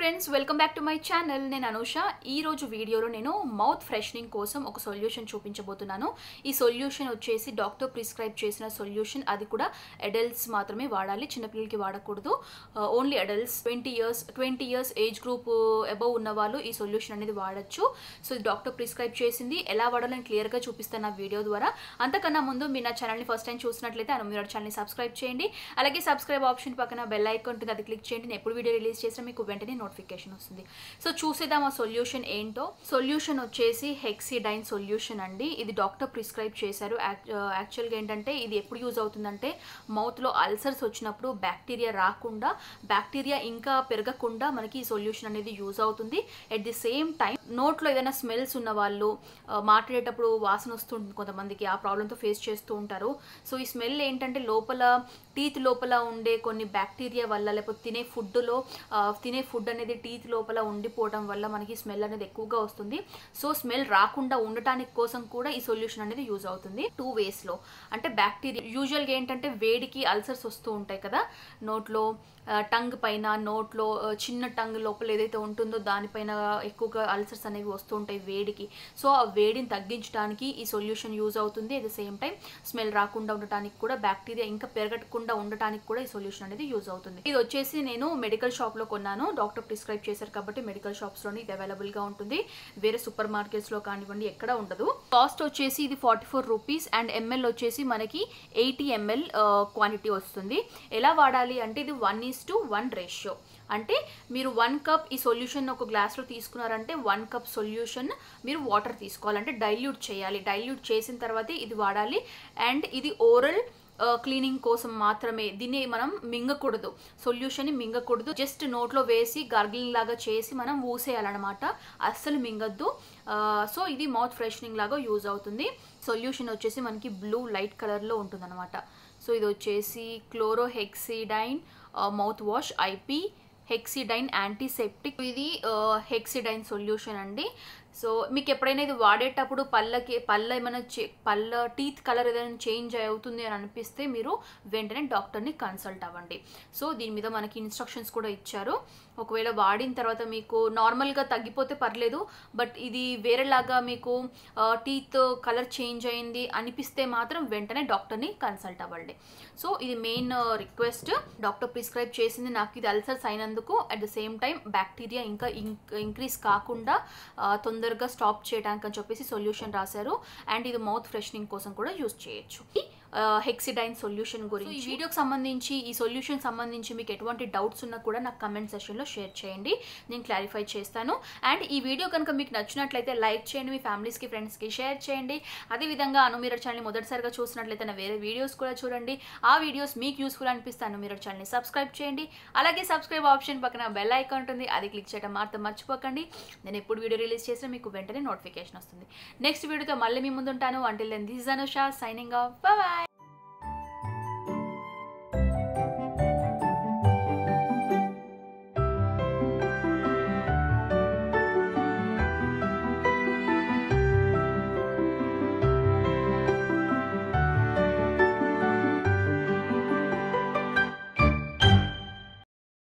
friends welcome back to my channel నేను అనూష ఈ రోజు వీడియోలో నేను మౌత్ ఫ్రెషనింగ్ కోసం ఒక సొల్యూషన్ చూపించబోతున్నాను ఈ సొల్యూషన్ వచ్చేసి డాక్టర్ ప్రిస్క్రైబ్ చేసిన సొల్యూషన్ అది కూడా అడల్ట్స్ మాత్రమే వాడాలి చిన్నపిల్లలకి వాడకూడదు only adults twenty years twenty years age group above ఉన్న వాళ్ళు ఈ సొల్యూషన్ అనేది వాడచ్చు సో ఇది డాక్టర్ ప్రిస్క్రైబ్ చేసింది ఎలా వాడాలో నేను క్లియర్గా చూపిస్తాను నా వీడియో ద్వారా అంతకన్నా ముందు మీరు నా ఛానల్ని ఫస్ట్ టైం చూసినట్లయితే అను మీరు ఛానల్ని సబ్స్క్రైబ్ చేయండి అలాగే సబ్స్క్రైబ్ ఆప్షన్ పక్కన బెల్ ఐకాన్ ఉంటుంది అది క్లిక్ చేయండి నేను ఎప్పుడు వీడియో రిలీజ్ చేసినా మీకు వెంటనే నోటిఫికేషన్ వస్తుంది సో చూసేద్దాం ఆ సొల్యూషన్ ఏంటో సొల్యూషన్ వచ్చేసి హెక్సిడైన్ సొల్యూషన్ అండి ఇది డాక్టర్ ప్రిస్క్రైబ్ చేశారు యాక్చువల్గా ఏంటంటే ఇది ఎప్పుడు యూజ్ అవుతుందంటే మౌత్లో అల్సర్స్ వచ్చినప్పుడు బ్యాక్టీరియా రాకుండా బ్యాక్టీరియా ఇంకా పెరగకుండా మనకి ఈ సొల్యూషన్ అనేది యూజ్ అవుతుంది ఎట్ ది సేమ్ టైం నోట్లో ఏదైనా స్మెల్స్ ఉన్న వాళ్ళు ఆ, మాట్లాడేటప్పుడు వాసన వస్తుంటుంది కొంతమందికి ఆ ప్రాబ్లంతో ఫేస్ చేస్తూ ఉంటారు సో ఈ స్మెల్ ఏంటంటే లోపల టీత్ లోపల ఉండే కొన్ని బ్యాక్టీరియా వల్ల లేకపోతే తినే ఫుడ్లో తినే ఫుడ్ అనేది టీత్ లోపల ఉండిపోవడం వల్ల మనకి స్మెల్ అనేది ఎక్కువగా వస్తుంది సో స్మెల్ రాకుండా ఉండటానికి కోసం కూడా ఈ సొల్యూషన్ అనేది యూజ్ అవుతుంది టూ వేస్లో అంటే బ్యాక్టీరియా యూజువల్గా ఏంటంటే వేడికి అల్సర్స్ వస్తూ ఉంటాయి కదా నోట్లో టంగ్ పైన నోట్లో ఆ, చిన్న టంగ్ లోపల ఏదైతే ఉంటుందో దానిపైన ఎక్కువగా అల్సర్స్ అనేవి వస్తూ ఉంటాయి వేడికి సో ఆ వేడిని తగ్గించడానికి ఈ సొల్యూషన్ యూజ్ అవుతుంది at the same time smell రాకుండా ఉండటానికి కూడా బ్యాక్టీరియా ఇంకా పెరగకుండా ఉండటానికి కూడా ఈ సొల్యూషన్ అనేది యూజ్ అవుతుంది ఇది వచ్చేసి నేను మెడికల్ షాప్లో కొన్నాను డాక్టర్ ప్రిస్క్రైబ్ చేశారు కాబట్టి మెడికల్ షాప్స్లోనే ఇది అవైలబుల్గా ఉంటుంది వేరే సూపర్ మార్కెట్స్లో కానివ్వండి ఎక్కడ ఉండదు కాస్ట్ వచ్చేసి ఇది forty four rupees and ML వచ్చేసి మనకి ఎయిటీ ఎంఎల్ క్వాంటిటీ వస్తుంది ఎలా వాడాలి అంటే ఇది one is two one ratio అంటే మీరు వన్ కప్ ఈ సొల్యూషన్ ఒక గ్లాస్లో తీసుకున్నారంటే వన్ కప్ సొల్యూషన్ మీరు వాటర్ తీసుకోవాలంటే డైల్యూట్ చేయాలి డైల్యూట్ చేసిన తర్వాతే ఇది వాడాలి అండ్ ఇది ఓరల్ క్లీనింగ్ కోసం మాత్రమే దీన్ని మనం మింగకూడదు సొల్యూషన్ని మింగకూడదు జస్ట్ నోట్లో వేసి గార్గిలింగ్ లాగా చేసి మనం ఊసేయాలన్నమాట అస్సలు మింగద్దు సో ఇది మౌత్ ఫ్రెషనింగ్ లాగా యూజ్ అవుతుంది సొల్యూషన్ వచ్చేసి మనకి బ్లూ లైట్ కలర్లో ఉంటుందన్నమాట సో ఇది వచ్చేసి chlorhexidine mouth wash IP Hexidine antiseptic ఇది హెక్సిడైన్ సొల్యూషన్ అండి సో మీకు ఎప్పుడైనా ఇది వాడేటప్పుడు పళ్ళకి పళ్ళ ఏమైనా చే పళ్ళ టీత్ కలర్ ఏదైనా చేంజ్ అవుతుంది అని అనిపిస్తే మీరు వెంటనే డాక్టర్ని కన్సల్ట్ అవ్వండి సో దీని మీద మనకి ఇన్స్ట్రక్షన్స్ కూడా ఇచ్చారు ఒకవేళ వాడిన తర్వాత మీకు నార్మల్గా తగ్గిపోతే పర్లేదు బట్ ఇది వేరేలాగా మీకు టీత్ కలర్ చేంజ్ అయింది అనిపిస్తే మాత్రం వెంటనే డాక్టర్ని కన్సల్ట్ అవ్వండి సో ఇది మెయిన్ రిక్వెస్ట్ డాక్టర్ ప్రిస్క్రైబ్ చేసింది నాకు ఇది అల్సర్స్ అయినందుకు at the same time bacteria ఇంకా ఇంక్రీజ్ కాకుండా ఆ, తొందరగా స్టాప్ చేయడానికి అని చెప్పేసి సొల్యూషన్ రాశారు అండ్ ఇది మౌత్ ఫ్రెషనింగ్ కోసం కూడా యూజ్ చేయొచ్చు హెక్సిడైన్ సొల్యూషన్ గురించి ఈ వీడియోకి సంబంధించి ఈ సొల్యూషన్ సంబంధించి మీకు ఎటువంటి డౌట్స్ ఉన్నా కూడా నాకు కమెంట్ సెషన్లో షేర్ చేయండి నేను క్లారిఫై చేస్తాను అండ్ ఈ వీడియో కనుక మీకు నచ్చినట్లయితే లైక్ చేయండి మీ ఫ్యామిలీస్కి ఫ్రెండ్స్కి షేర్ చేయండి అదేవిధంగా అనుమీరర్ ఛానల్ని మొదటిసారిగా చూసినట్లయితే నా వేరే వీడియోస్ కూడా చూడండి ఆ వీడియోస్ మీకు యూస్ఫుల్ అనిపిస్తే అనుమీరర్ ఛానల్ని సబ్స్క్రైబ్ చేయండి అలాగే సబ్స్క్రైబ్ ఆప్షన్ పక్కన బెల్ ఐకాన్ ఉంటుంది అది క్లిక్ చేయడం మాత్రం మర్చిపోకండి నేను ఎప్పుడు వీడియో రిలీజ్ చేసినా మీకు వెంటనే నోటిఫికేషన్ వస్తుంది నెక్స్ట్ వీడియోతో మళ్ళీ మీ ముందుంటాను until then this Anusha signing off bye